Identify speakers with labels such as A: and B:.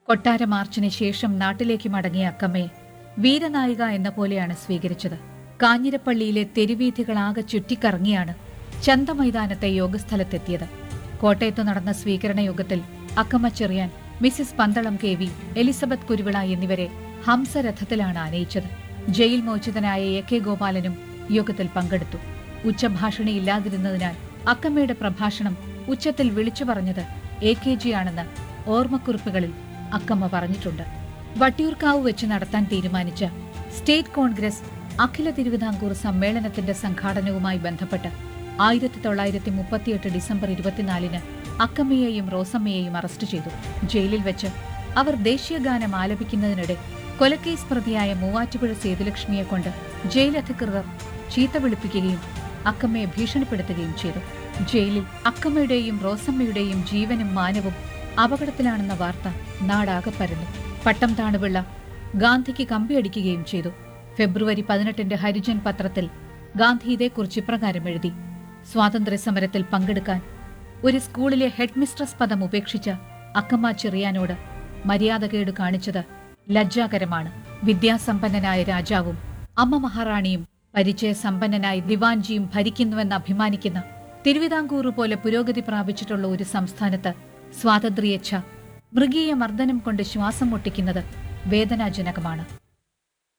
A: കൊട്ടാര മാർച്ചിന് ശേഷം നാട്ടിലേക്ക് മടങ്ങിയ അക്കമ്മയെ വീരനായിക എന്ന പോലെയാണ് സ്വീകരിച്ചത് കാഞ്ഞിരപ്പള്ളിയിലെ തെരുവീഥികളാകെ ചുറ്റിക്കറങ്ങിയാണ് ചന്തമൈതാനത്തെ യോഗസ്ഥലത്തെത്തിയത് കോട്ടയത്ത് നടന്ന സ്വീകരണ യോഗത്തിൽ Akkamma Cherian Mrs Pandalam K V Elizabeth Kuruvila എന്നിവരെ ഹംസരഥത്തിലാണ് ആനയിച്ചത് ജയിൽ മോചിതനായ എ കെ ഗോപാലനും യോഗത്തിൽ പങ്കെടുത്തു ഉച്ചഭാഷണി ഇല്ലാതിരുന്നതിനാൽ അക്കമ്മയുടെ പ്രഭാഷണം ഉച്ചത്തിൽ വിളിച്ചു പറഞ്ഞത് എ കെ ജി ആണെന്ന് ഓർമ്മക്കുറിപ്പുകളിൽ അക്കമ്മ പറഞ്ഞിട്ടുണ്ട് വട്ടിയൂർക്കാവ് വെച്ച് നടത്താൻ തീരുമാനിച്ച സ്റ്റേറ്റ് കോൺഗ്രസ് അഖില തിരുവിതാംകൂർ സമ്മേളനത്തിന്റെ സംഘാടനവുമായി ബന്ധപ്പെട്ട് ആയിരത്തി തൊള്ളായിരത്തി മുപ്പത്തിയെട്ട് ഡിസംബർ ഇരുപത്തിനാലിന് അക്കമ്മയെയും റോസമ്മയെയും അറസ്റ്റ് ചെയ്തു ജയിലിൽ വെച്ച് അവർ ദേശീയഗാനം ആലപിക്കുന്നതിനിടെ കൊലക്കേസ് പ്രതിയായ മൂവാറ്റുപുഴ സേതുലക്ഷ്മിയെ കൊണ്ട് ജയിൽ അധികൃതർ ചീത്ത വിളിപ്പിക്കുകയും അക്കമ്മയെ ഭീഷണിപ്പെടുത്തുകയും ചെയ്തു ജയിലിൽ അക്കമ്മയുടെയും റോസമ്മയുടെയും ജീവനും മാനവും അപകടത്തിലാണെന്ന വാർത്ത നാടാകെ പരന്നു പട്ടം താണുപിള്ള ഗാന്ധിക്ക് കമ്പിയടിക്കുകയും ചെയ്തു ഫെബ്രുവരി പതിനെട്ടിന്റെ ഹരിജൻ പത്രത്തിൽ ഗാന്ധി ഇതേക്കുറിച്ച് ഇപ്രകാരം എഴുതി സ്വാതന്ത്ര്യ സമരത്തിൽ പങ്കെടുക്കാൻ ഒരു സ്കൂളിലെ ഹെഡ് മിസ്ട്രസ് പദം ഉപേക്ഷിച്ച അക്കമ്മ ചെറിയാനോട് മര്യാദകേട് കാണിച്ചത് ലജ്ജാകരമാണ് വിദ്യാസമ്പന്നനായ രാജാവും അമ്മ മഹാറാണിയും പരിചയസമ്പന്നനായ ദിവാൻജിയും ഭരിക്കുന്നുവെന്ന് അഭിമാനിക്കുന്ന തിരുവിതാംകൂർ പോലെ പുരോഗതി പ്രാപിച്ചിട്ടുള്ള ഒരു സംസ്ഥാനത്ത് സ്വാതന്ത്ര്യേച്ഛ മൃഗീയ മർദ്ദനം കൊണ്ട് ശ്വാസം മുട്ടിക്കുന്നത് വേദനാജനകമാണ്